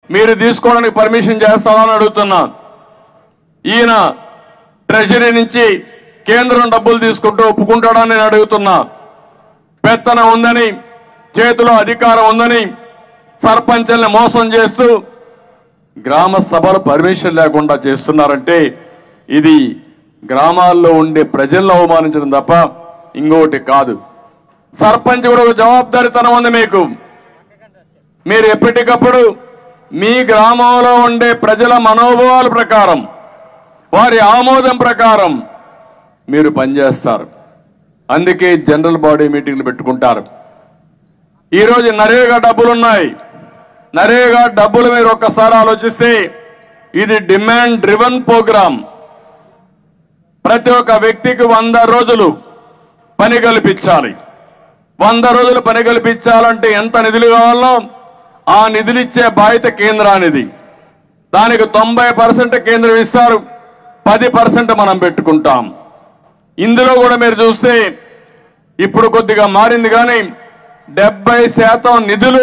మీరు తీసుకోవడానికి పర్మిషన్ చేస్తారా అని అడుగుతున్నా ఈయన ట్రెజరీ నుంచి కేంద్రం డబ్బులు తీసుకుంటూ ఒప్పుకుంటాడని నేను అడుగుతున్నా పెత్తనం ఉందని చేతిలో అధికారం ఉందని సర్పంచుల్ని మోసం చేస్తూ గ్రామ సభలు పర్మిషన్ లేకుండా చేస్తున్నారంటే ఇది గ్రామాల్లో ఉండే ప్రజలను అవమానించడం తప్ప ఇంకోటి కాదు సర్పంచ్ కూడా ఒక జవాబుదారితనం ఉంది మీకు మీరు ఎప్పటికప్పుడు మీ గ్రామంలో ఉండే ప్రజల మనోభావాల ప్రకారం వారి ఆమోదం ప్రకారం మీరు పనిచేస్తారు అందుకే జనరల్ బాడీ మీటింగ్లు పెట్టుకుంటారు ఈరోజు నరేగా డబ్బులున్నాయి నరేగా డబ్బులు మీరు ఒక్కసారి ఆలోచిస్తే ఇది డిమాండ్ డ్రివన్ ప్రోగ్రామ్ ప్రతి ఒక్క వ్యక్తికి వంద రోజులు పని కల్పించాలి వంద రోజులు పని కల్పించాలంటే ఎంత నిధులు కావాలో ఆ నిధులు ఇచ్చే బాధ్యత కేంద్రానిది దానికి తొంభై పర్సెంట్ కేంద్రం ఇస్తారు పది పర్సెంట్ మనం పెట్టుకుంటాం ఇందులో కూడా మీరు చూస్తే ఇప్పుడు కొద్దిగా మారింది కానీ డెబ్బై శాతం నిధులు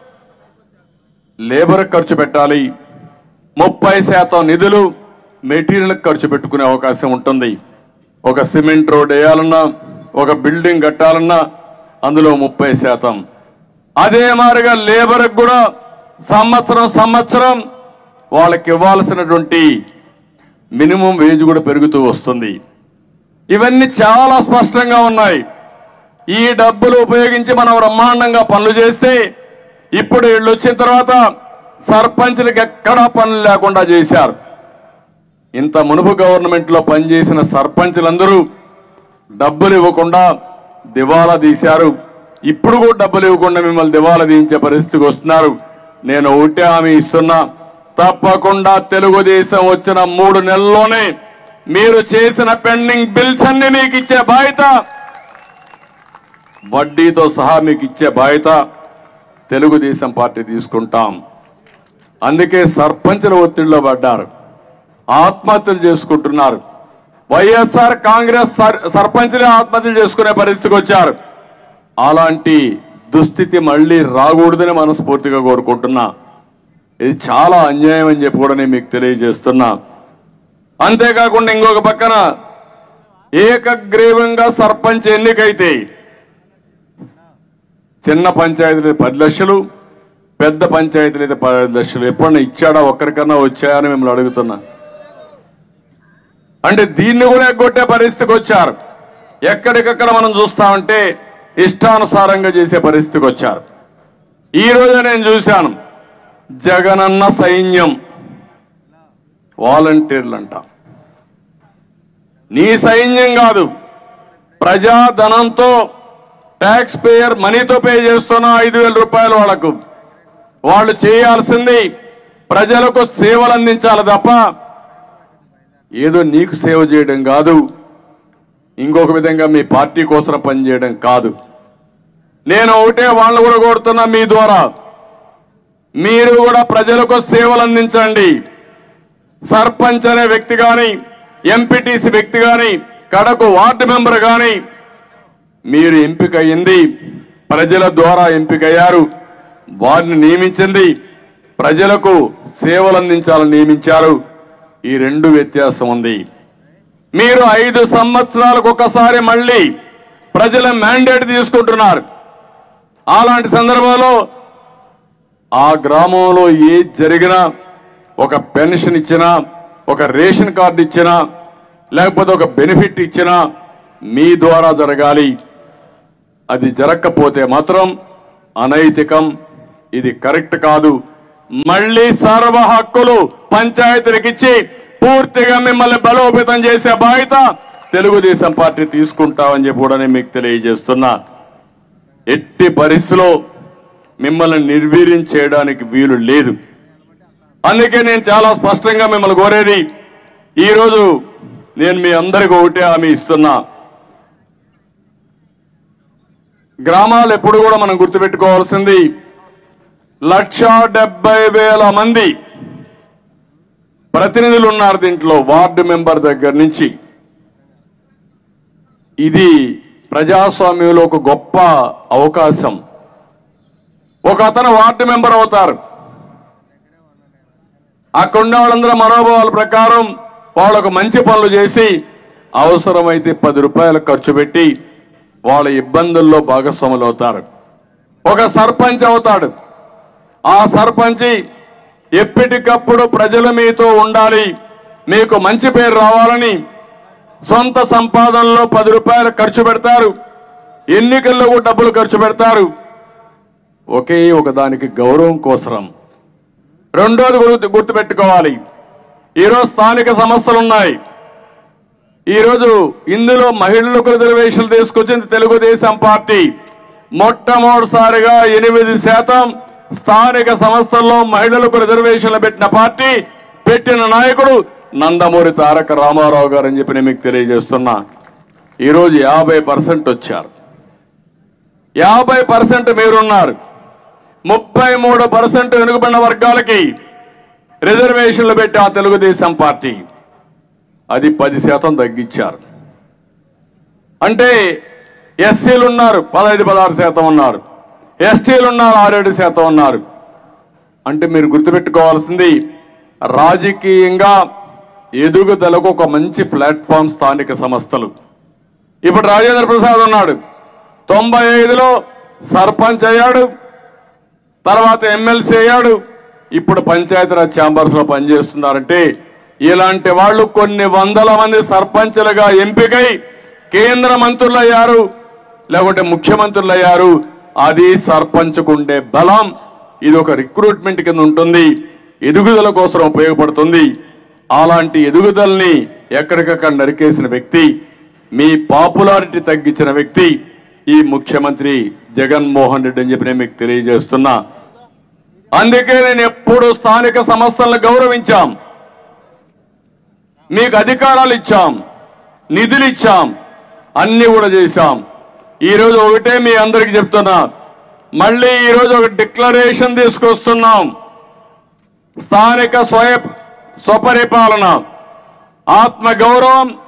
లేబర్ ఖర్చు పెట్టాలి ముప్పై శాతం నిధులు మెటీరియల్ ఖర్చు పెట్టుకునే అవకాశం ఉంటుంది ఒక సిమెంట్ రోడ్ వేయాలన్నా ఒక బిల్డింగ్ కట్టాలన్నా అందులో ముప్పై శాతం అదే మాదిరిగా లేబర్కి కూడా సంవత్సరం సంవత్సరం వాళ్ళకి ఇవ్వాల్సినటువంటి మినిమం వేజ్ కూడా పెరుగుతూ వస్తుంది ఇవన్నీ చాలా స్పష్టంగా ఉన్నాయి ఈ డబ్బులు ఉపయోగించి మనం బ్రహ్మాండంగా పనులు చేస్తే ఇప్పుడు వీళ్ళు వచ్చిన తర్వాత సర్పంచ్లకు ఎక్కడా పనులు లేకుండా చేశారు ఇంత మునుపు గవర్నమెంట్ లో పనిచేసిన సర్పంచ్లందరూ డబ్బులు ఇవ్వకుండా దివాలా తీశారు ఇప్పుడు కూడా డబ్బులు ఇవ్వకుండా మిమ్మల్ని దివాలా తీయించే పరిస్థితికి వస్తున్నారు నేను ఒకటే హామీ ఇస్తున్నా తప్పకుండా తెలుగుదేశం వచ్చిన మూడు నెలల్లోనే మీరు చేసిన పెండింగ్ బిల్స్ అన్ని మీకు ఇచ్చే బాధ్యత వడ్డీతో సహా మీకు ఇచ్చే బాధ్యత తెలుగుదేశం పార్టీ తీసుకుంటాం అందుకే సర్పంచుల ఒత్తిడిలో పడ్డారు ఆత్మహత్యలు చేసుకుంటున్నారు వైఎస్ఆర్ కాంగ్రెస్ సర్- సర్పంచులే ఆత్మహత్యలు చేసుకునే పరిస్థితికి వచ్చారు అలాంటి దుస్థితి మళ్ళీ రాకూడదని మనస్ఫూర్తిగా కోరుకుంటున్నా ఇది చాలా అన్యాయం అని చెప్పి కూడా నేను మీకు తెలియజేస్తున్నా అంతేకాకుండా ఇంకొక పక్కన ఏకగ్రీవంగా సర్పంచ్ ఎన్నికైతే చిన్న పంచాయతీలు పది లక్షలు పెద్ద పంచాయతీలు అయితే పది లక్షలు ఎప్పుడన్నా ఇచ్చాడా ఒక్కరికన్నా వచ్చాయని మిమ్మల్ని అడుగుతున్నా అంటే దీన్ని కూడా ఎగ్గొట్టే పరిస్థితికి వచ్చారు ఎక్కడికక్కడ మనం చూస్తామంటే ఇష్టానుసారంగా చేసే పరిస్థితికి వచ్చారు ఈ రోజు నేను చూశాను జగనన్న సైన్యం వాలంటీర్లు అంట నీ సైన్యం కాదు ప్రజాధనంతో ట్యాక్స్ పేయర్ మనీతో పే చేస్తున్న ఐదు వేల రూపాయలు వాళ్లకు వాళ్ళు చేయాల్సింది ప్రజలకు సేవలు అందించాలి తప్ప ఏదో నీకు సేవ చేయడం కాదు ఇంకొక విధంగా మీ పార్టీ కోసం పనిచేయడం కాదు నేను ఒకటే వాళ్ళు కూడా కోరుతున్నా మీ ద్వారా మీరు కూడా ప్రజలకు సేవలు అందించండి సర్పంచ్ అనే వ్యక్తి కానీ ఎంపీటీసీ వ్యక్తి కానీ కడకు వార్డు మెంబర్ కానీ మీరు ఎంపిక అయింది ప్రజల ద్వారా ఎంపికయ్యారు వారిని నియమించింది ప్రజలకు సేవలు అందించాలని నియమించారు ఈ రెండు వ్యత్యాసం ఉంది మీరు ఐదు సంవత్సరాలకు ఒకసారి మళ్ళీ ప్రజల మ్యాండేట్ తీసుకుంటున్నారు అలాంటి సందర్భంలో ఆ గ్రామంలో ఏది జరిగినా ఒక పెన్షన్ ఇచ్చినా ఒక రేషన్ కార్డు ఇచ్చినా లేకపోతే ఒక బెనిఫిట్ ఇచ్చినా మీ ద్వారా జరగాలి అది జరగకపోతే మాత్రం అనైతికం ఇది కరెక్ట్ కాదు మళ్ళీ సర్వ హక్కులు పంచాయతీలకు ఇచ్చి పూర్తిగా మిమ్మల్ని బలోపేతం చేసే బాధ్యత తెలుగుదేశం పార్టీ తీసుకుంటామని చెప్పి కూడా నేను మీకు తెలియజేస్తున్నా ఎట్టి పరిస్థితిలో మిమ్మల్ని నిర్వీర్యం చేయడానికి వీలు లేదు అందుకే నేను చాలా స్పష్టంగా మిమ్మల్ని కోరేది ఈరోజు నేను మీ అందరికీ ఒకటే హామీ ఇస్తున్నా గ్రామాలు ఎప్పుడు కూడా మనం గుర్తుపెట్టుకోవాల్సింది లక్ష డెబ్బై వేల మంది ప్రతినిధులు ఉన్నారు దీంట్లో వార్డు మెంబర్ దగ్గర నుంచి ఇది ప్రజాస్వామ్యంలో ఒక గొప్ప అవకాశం ఒక అతను వార్డు మెంబర్ అవుతారు అక్కడ ఉన్న వాళ్ళందరూ మనోభావాల ప్రకారం వాళ్ళకు మంచి పనులు చేసి అవసరమైతే పది రూపాయలు ఖర్చు పెట్టి వాళ్ళ ఇబ్బందుల్లో భాగస్వాములు అవుతారు ఒక సర్పంచ్ అవుతాడు ఆ సర్పంచి ఎప్పటికప్పుడు ప్రజలు మీతో ఉండాలి మీకు మంచి పేరు రావాలని సొంత సంపాదనలో పది రూపాయలు ఖర్చు పెడతారు ఎన్నికల్లో కూడా డబ్బులు ఖర్చు పెడతారు ఒకే ఒక దానికి గౌరవం కోసరం రెండోది గుర్తు గుర్తుపెట్టుకోవాలి ఈరోజు స్థానిక సమస్యలు ఉన్నాయి ఈరోజు ఇందులో మహిళలకు రిజర్వేషన్లు తీసుకొచ్చింది తెలుగుదేశం పార్టీ మొట్టమొదటిసారిగా ఎనిమిది శాతం స్థానిక సంస్థల్లో మహిళలకు రిజర్వేషన్లు పెట్టిన పార్టీ పెట్టిన నాయకుడు నందమూరి తారక రామారావు గారు అని చెప్పి నేను మీకు తెలియజేస్తున్నా ఈరోజు యాభై పర్సెంట్ వచ్చారు యాభై పర్సెంట్ మీరున్నారు ముప్పై మూడు పర్సెంట్ వెనుకబడిన వర్గాలకి రిజర్వేషన్లు పెట్టి ఆ తెలుగుదేశం పార్టీ అది పది శాతం తగ్గించారు అంటే ఎస్సీలు ఉన్నారు పదహైదు పదహారు శాతం ఉన్నారు ఎస్టీలు ఉన్నారు ఆరేడు శాతం ఉన్నారు అంటే మీరు గుర్తుపెట్టుకోవాల్సింది రాజకీయంగా ఎదుగుదలకు ఒక మంచి ప్లాట్ఫామ్ స్థానిక సంస్థలు ఇప్పుడు రాజేంద్ర ప్రసాద్ ఉన్నాడు తొంభై ఐదులో సర్పంచ్ అయ్యాడు తర్వాత ఎమ్మెల్సీ అయ్యాడు ఇప్పుడు పంచాయతీరాజ్ ఛాంబర్స్ లో పనిచేస్తున్నారంటే ఇలాంటి వాళ్ళు కొన్ని వందల మంది సర్పంచులుగా ఎంపికై కేంద్ర మంత్రులు అయ్యారు లేకుంటే ముఖ్యమంత్రులు అయ్యారు అది సర్పంచ్కు ఉండే బలం ఇది ఒక రిక్రూట్మెంట్ కింద ఉంటుంది ఎదుగుదల కోసం ఉపయోగపడుతుంది అలాంటి ఎదుగుదలని ఎక్కడికక్కడ నరికేసిన వ్యక్తి మీ పాపులారిటీ తగ్గించిన వ్యక్తి ఈ ముఖ్యమంత్రి జగన్మోహన్ రెడ్డి అని చెప్పి నేను మీకు తెలియజేస్తున్నా అందుకే నేను ఎప్పుడు స్థానిక సంస్థలను గౌరవించాం మీకు అధికారాలు ఇచ్చాం నిధులు ఇచ్చాం అన్ని కూడా చేశాం ఈ రోజు ఒకటే మీ అందరికి చెప్తున్నా మళ్ళీ ఈ రోజు ఒక డిక్లరేషన్ తీసుకొస్తున్నాం స్థానిక స్వయ స్వపరిపాలన ఆత్మ గౌరవం